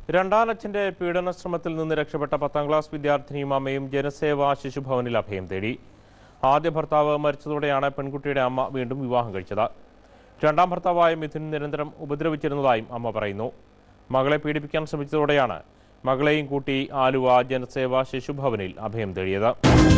രണ്ടാനച്ഛന്റെ പീഡന ശ്രമത്തിൽ നിന്ന് രക്ഷപ്പെട്ട പത്താം ക്ലാസ് വിദ്യാർത്ഥിനിയും അമ്മയും ജനസേവാ ശിശുഭവനിൽ അഭയം തേടി ആദ്യ ഭർത്താവ് മരിച്ചതോടെയാണ് പെൺകുട്ടിയുടെ അമ്മ വീണ്ടും വിവാഹം കഴിച്ചത് രണ്ടാം ഭർത്താവായ മിഥുൻ നിരന്തരം ഉപദ്രവിച്ചിരുന്നതായും അമ്മ പറയുന്നു മകളെ പീഡിപ്പിക്കാൻ ശ്രമിച്ചതോടെയാണ് മകളെയും കൂട്ടി ആലുവ ജനസേവാ ശിശുഭവനിൽ അഭയം തേടിയത്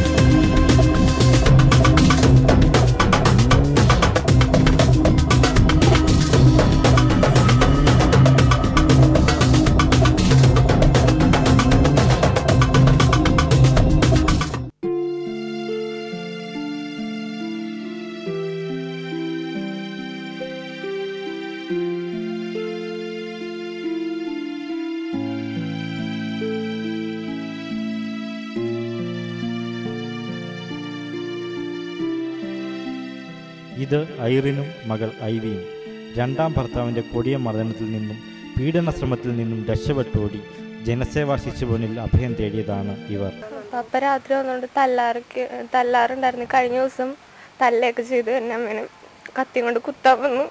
ഇത് ഐറിനും മകൾ ഐവിയും രണ്ടാം ഭർത്താവിൻ്റെ കൊടിയ മർദ്ദനത്തിൽ നിന്നും പീഡന ശ്രമത്തിൽ നിന്നും രക്ഷപ്പെട്ടോടി ജനസേവാ ശിശുഭവനിൽ അഭയം തേടിയതാണ് ഇവർ പപ്പ രാത്രി വന്നുകൊണ്ട് തല്ലാറൊക്കെ തല്ലാറുണ്ടായിരുന്നു കഴിഞ്ഞ ദിവസം തല്ലയൊക്കെ ചെയ്ത് എന്നെ അമ്മേനെ കത്തി കൊണ്ട് കുത്താൻ വന്നു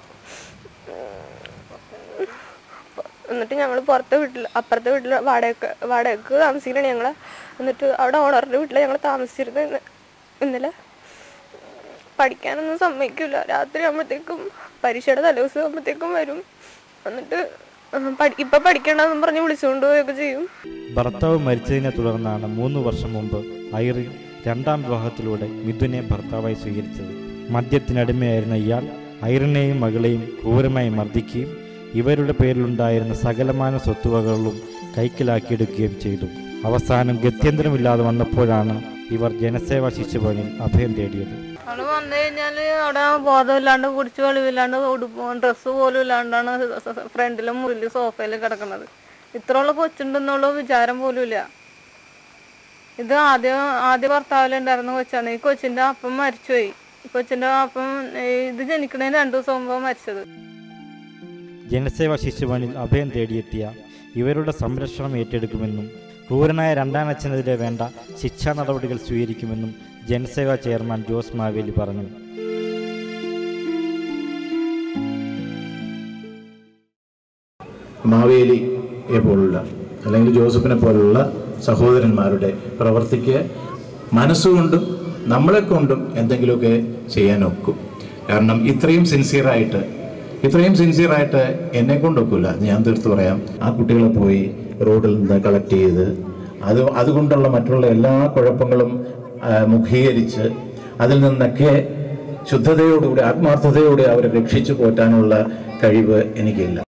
എന്നിട്ട് ഞങ്ങൾ പുറത്തെ വീട്ടിൽ അപ്പുറത്തെ വീട്ടിൽ വാടക വാടകക്ക് താമസിക്കണം ഞങ്ങൾ എന്നിട്ട് അവിടെ ഓണറിൻ്റെ വീട്ടിൽ ഞങ്ങൾ താമസിച്ചിരുന്നു ഇന്ന് ഇന്നലെ പഠിക്കാനൊന്നും സമ്മതിക്കില്ല രാത്രി ആകുമ്പോഴത്തേക്കും പരീക്ഷയുടെ തലേദിവസം ആകുമ്പോഴത്തേക്കും വരും എന്നിട്ട് പഠി ഇപ്പം പഠിക്കണ്ടെന്നും പറഞ്ഞ് വിളിച്ചുകൊണ്ട് പോവുകയൊക്കെ ചെയ്യും ഭർത്താവ് മരിച്ചതിനെ തുടർന്നാണ് മൂന്ന് വർഷം മുമ്പ് ഐറിൻ രണ്ടാം വിവാഹത്തിലൂടെ മിഥുനെ ഭർത്താവായി സ്വീകരിച്ചത് മദ്യത്തിനടിമയായിരുന്ന ഇയാൾ ഐറിനെയും മകളെയും ക്രൂരമായി മർദ്ദിക്കുകയും ഇവരുടെ പേരിലുണ്ടായിരുന്ന സകലമാന സ്വത്തുവകകളും കൈക്കലാക്കിയെടുക്കുകയും ചെയ്തു അവസാനം ഗത്യന്തരമില്ലാതെ വന്നപ്പോഴാണ് ഇവർ ജനസേവാ ശിശുഭവനിൽ അഭയം തേടിയത് അവള് വന്നു കഴിഞ്ഞാല് അവിടെ ബോധമില്ലാണ്ട് കുടിച്ച് വെളിവില്ലാണ്ട് ഉടുപ്പും ഡ്രസ്സ് പോലും ഇല്ലാണ്ടാണ് ഫ്രണ്ടിലും മുറിയില് സോഫയിൽ കിടക്കുന്നത് ഇത്രയുള്ള കൊച്ചുണ്ടെന്നുള്ള വിചാരം പോലും ഇല്ല ഇത് ആദ്യം ആദ്യ ഭർത്താവിലുണ്ടായിരുന്ന കൊച്ചാണ് ഈ കൊച്ചിന്റെ അപ്പം മരിച്ചുപോയി ഈ കൊച്ചിന്റെ അപ്പം ഇത് ജനിക്കണതിന് രണ്ടു ദിവസം മുമ്പ് മരിച്ചത് ജനസേവാ ശിശുഭവനിൽ അഭയം തേടിയെത്തിയ ഇവരുടെ സംരക്ഷണം ഏറ്റെടുക്കുമെന്നും ക്രൂരനായ രണ്ടാനച്ഛനെതിരെ വേണ്ട ശിക്ഷാ നടപടികൾ സ്വീകരിക്കുമെന്നും ജനസേവാ ചെയർമാൻ ജോസ് മാവേലി പറഞ്ഞു മാവേലിയെ പോലുള്ള അല്ലെങ്കിൽ ജോസഫിനെ പോലുള്ള സഹോദരന്മാരുടെ പ്രവർത്തിക്ക് മനസ്സുകൊണ്ടും നമ്മളെ കൊണ്ടും എന്തെങ്കിലുമൊക്കെ ചെയ്യാൻ ഒക്കും കാരണം ഇത്രയും സിൻസിയറായിട്ട് ഇത്രയും സിൻസിയറായിട്ട് എന്നെ കൊണ്ടൊക്കില്ല ഞാൻ തീർത്ത് പറയാം ആ കുട്ടികളെ പോയി റോഡിൽ നിന്ന് കളക്ട് ചെയ്ത് അത് അതുകൊണ്ടുള്ള മറ്റുള്ള എല്ലാ കുഴപ്പങ്ങളും ആ, മുഖീകരിച്ച് അതിൽ നിന്നൊക്കെ ശുദ്ധതയോടുകൂടി ആത്മാർത്ഥതയോടെ അവരെ രക്ഷിച്ചു പോറ്റാനുള്ള കഴിവ് എനിക്കില്ല